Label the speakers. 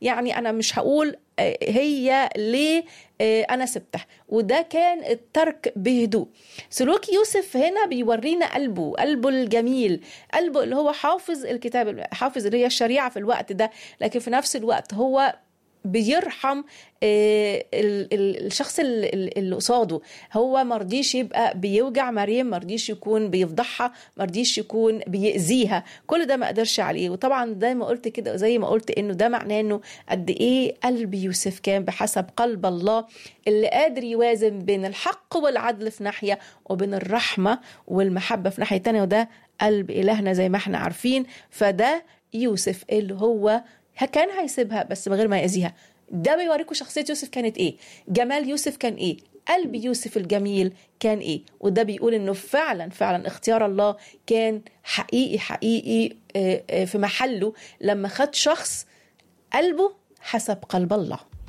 Speaker 1: يعني انا مش هقول آه، هي ليه آه، انا سبتها وده كان الترك بهدوء سلوك يوسف هنا بيورينا قلبه قلبه الجميل قلبه اللي هو حافظ الكتاب حافظ اللي هي الشريعه في الوقت ده لكن في نفس الوقت هو بيرحم آه، ال- ال- الشخص ال- ال- اللي قصاده هو مرضيش يبقى بيوجع مريم مرضيش يكون بيفضحها مرضيش يكون بيأذيها كل ده ما قدرش عليه وطبعا زي ما قلت كده زي ما قلت انه ده معناه انه قد ايه قلب يوسف كان بحسب قلب الله اللي قادر يوازن بين الحق والعدل في ناحية وبين الرحمة والمحبة في ناحية تانية وده قلب إلهنا زي ما احنا عارفين فده يوسف اللي هو كان هيسيبها بس من غير ما يأذيها ده بيوريكم شخصية يوسف كانت ايه جمال يوسف كان ايه قلب يوسف الجميل كان ايه وده بيقول انه فعلا فعلا اختيار الله كان حقيقي حقيقي آه، آه، في محله لما خد شخص قلبه حسب قلب الله